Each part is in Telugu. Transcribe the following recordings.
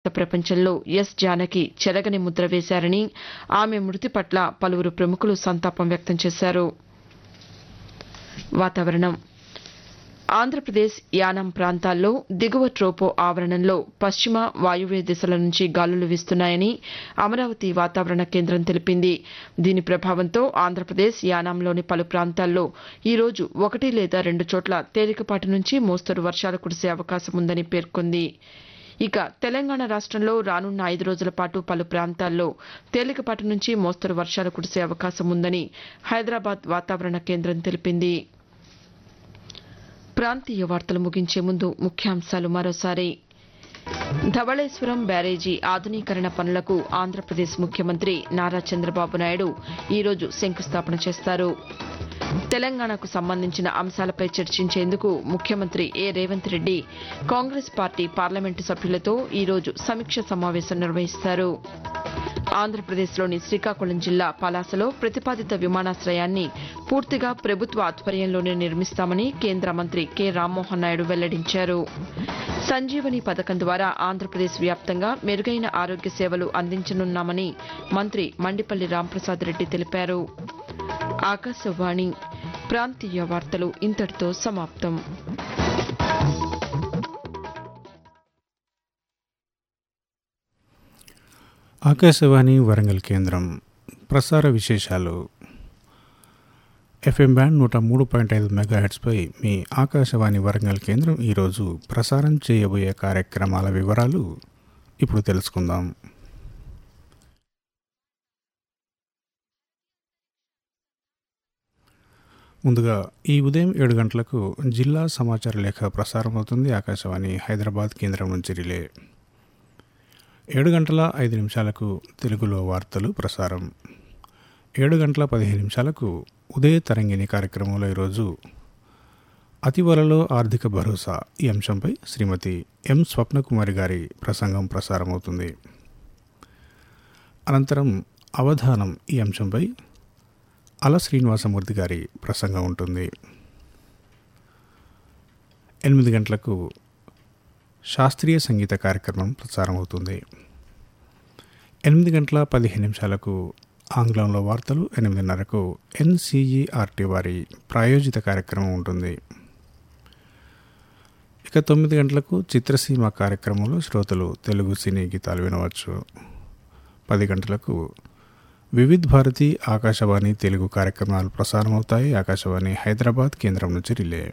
ప్రపంచంలో ఎస్ జానకి చెరగని ముద్ర వేశారని ఆమె మృతి పట్ల పలువురు ప్రముఖులు సంతాపం వ్యక్తం చేశారు వాతావరణం ఆంధ్రప్రదేశ్ యానాం ప్రాంతాల్లో దిగువ ట్రోపో ఆవరణంలో పశ్చిమ వాయువ్య దిశల నుంచి గాలులు వీస్తున్నాయని అమరావతి వాతావరణ కేంద్రం తెలిపింది దీని ప్రభావంతో ఆంధ్రప్రదేశ్ యానాంలోని పలు ప్రాంతాల్లో ఈ రోజు ఒకటి లేదా రెండు చోట్ల తేలికపాటి నుంచి మోస్తరు వర్షాలు కురిసే అవకాశం ఉందని పేర్కొంది ఇక తెలంగాణ రాష్ట్రంలో రానున్న ఐదు రోజుల పాటు పలు ప్రాంతాల్లో తేలికపాటి నుంచి మోస్తరు వర్షాలు కురిసే అవకాశం ఉందని హైదరాబాద్ వాతావరణ కేంద్రం తెలిపింది ప్రాంతీయ వార్తలు ముగించే ముందు ముఖ్యాంశాలు మరోసారి ధవళేశ్వరం బ్యారేజీ ఆధునీకరణ పనులకు ఆంధ్రప్రదేశ్ ముఖ్యమంత్రి నారా చంద్రబాబు నాయుడు ఈరోజు శంకుస్థాపన చేస్తారు తెలంగాణకు సంబంధించిన అంశాలపై చర్చించేందుకు ముఖ్యమంత్రి A Revanth Reddy Congress party parliament సభ్యులతో ఈరోజు సమీక్ష సమావేశం నిర్వహిస్తారు ఆంధ్రప్రదేశ్లోని శ్రీకాకుళం జిల్లా పలాసలో ప్రతిపాదిత విమానాశ్రయాన్ని పూర్తిగా ప్రభుత్వ ఆధ్వర్యంలోనే నిర్మిస్తామని కేంద్ర మంత్రి కె రామ్మోహన్ నాయుడు వెల్లడించారు సంజీవని పథకం ద్వారా ఆంధ్రప్రదేశ్ వ్యాప్తంగా మెరుగైన ఆరోగ్య సేవలు అందించనున్నామని మంత్రి మండిపల్లి రాంప్రసాద్ రెడ్డి తెలిపారు ఆకాశవాణి ప్రాంతీయ వార్తలు ఇంతటితో సమాప్తం ఆకాశవాణి వరంగల్ కేంద్రం ప్రసార విశేషాలు ఎఫ్ఎం బ్యాండ్ నూట మూడు పాయింట్ ఐదు మెగాహెట్స్పై మీ ఆకాశవాణి వరంగల్ కేంద్రం ఈరోజు ప్రసారం చేయబోయే కార్యక్రమాల వివరాలు ఇప్పుడు తెలుసుకుందాం ముందుగా ఈ ఉదయం ఏడు గంటలకు జిల్లా సమాచార లేఖ ప్రసారం అవుతుంది ఆకాశవాణి హైదరాబాద్ కేంద్రం నుంచి రిలే ఏడు గంటల ఐదు నిమిషాలకు తెలుగులో వార్తలు ప్రసారం ఏడు గంటల పదిహేను నిమిషాలకు ఉదయ తరంగిణి కార్యక్రమంలో ఈరోజు అతివలలో ఆర్థిక భరోసా ఈ అంశంపై శ్రీమతి ఎం స్వప్నకుమారి గారి ప్రసంగం ప్రసారమవుతుంది అనంతరం అవధానం ఈ అంశంపై అల శ్రీనివాసమూర్తి గారి ప్రసంగం ఉంటుంది ఎనిమిది గంటలకు శాస్త్రీయ సంగీత కార్యక్రమం ప్రసారమవుతుంది ఎనిమిది గంటల పదిహేను నిమిషాలకు ఆంగ్లంలో వార్తలు ఎనిమిదిన్నరకు ఎన్సీఈఆర్టీ వారి ప్రాయోజిత కార్యక్రమం ఉంటుంది ఇక తొమ్మిది గంటలకు చిత్రసీమ కార్యక్రమంలో శ్రోతలు తెలుగు సినీ గీతాలు వినవచ్చు పది గంటలకు వివిధ్ భారతి ఆకాశవాణి తెలుగు కార్యక్రమాలు ప్రసారమవుతాయి ఆకాశవాణి హైదరాబాద్ కేంద్రం నుంచి రిలే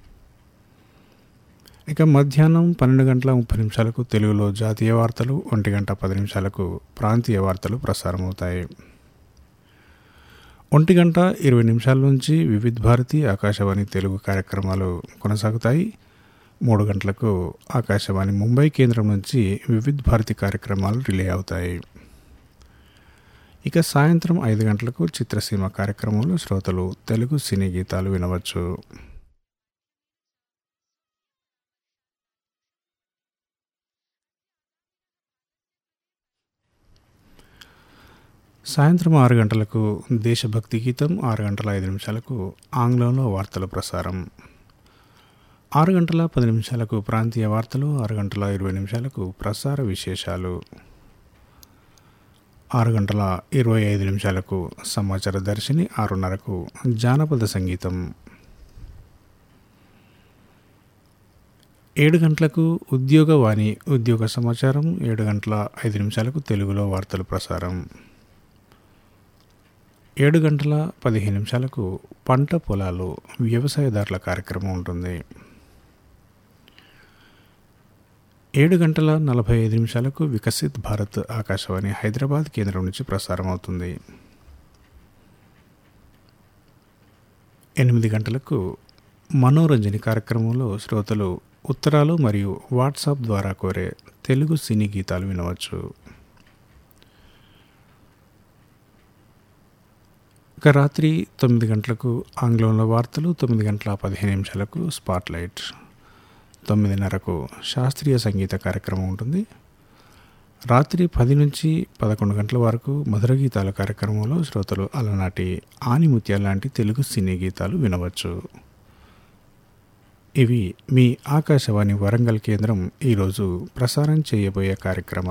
ఇక మధ్యాహ్నం పన్నెండు గంటల ముప్పై నిమిషాలకు తెలుగులో జాతీయ వార్తలు ఒంటి గంట పది నిమిషాలకు ప్రాంతీయ వార్తలు ప్రసారమవుతాయి ఒంటి గంట ఇరవై నిమిషాల నుంచి వివిధ్ భారతి ఆకాశవాణి తెలుగు కార్యక్రమాలు కొనసాగుతాయి మూడు గంటలకు ఆకాశవాణి ముంబై కేంద్రం నుంచి వివిధ్ భారతి కార్యక్రమాలు రిలే అవుతాయి ఇక సాయంత్రం ఐదు గంటలకు చిత్రసీమ కార్యక్రమంలో శ్రోతలు తెలుగు సినీ గీతాలు వినవచ్చు సాయంత్రం ఆరు గంటలకు దేశభక్తి గీతం ఆరు గంటల ఐదు నిమిషాలకు ఆంగ్లంలో వార్తల ప్రసారం ఆరు గంటల పది నిమిషాలకు ప్రాంతీయ వార్తలు ఆరు గంటల ఇరవై నిమిషాలకు ప్రసార విశేషాలు ఆరు గంటల ఇరవై ఐదు నిమిషాలకు సమాచార దర్శిని ఆరున్నరకు జానపద సంగీతం ఏడు గంటలకు ఉద్యోగవాణి ఉద్యోగ సమాచారం ఏడు గంటల ఐదు నిమిషాలకు తెలుగులో వార్తలు ప్రసారం ఏడు గంటల పదిహేను నిమిషాలకు పంట పొలాలు వ్యవసాయదారుల కార్యక్రమం ఉంటుంది ఏడు గంటల నలభై ఐదు నిమిషాలకు వికసిత్ భారత్ ఆకాశవాణి హైదరాబాద్ కేంద్రం నుంచి ప్రసారం అవుతుంది ఎనిమిది గంటలకు మనోరంజని కార్యక్రమంలో శ్రోతలు ఉత్తరాలు మరియు వాట్సాప్ ద్వారా కోరే తెలుగు సినీ గీతాలు వినవచ్చు ఇక రాత్రి తొమ్మిది గంటలకు ఆంగ్లంలో వార్తలు తొమ్మిది గంటల పదిహేను నిమిషాలకు స్పాట్లైట్ తొమ్మిదిన్నరకు శాస్త్రీయ సంగీత కార్యక్రమం ఉంటుంది రాత్రి పది నుంచి పదకొండు గంటల వరకు మధుర గీతాల కార్యక్రమంలో శ్రోతలు అలనాటి ఆనిముత్యాల లాంటి తెలుగు సినీ గీతాలు వినవచ్చు ఇవి మీ ఆకాశవాణి వరంగల్ కేంద్రం ఈరోజు ప్రసారం చేయబోయే కార్యక్రమాలు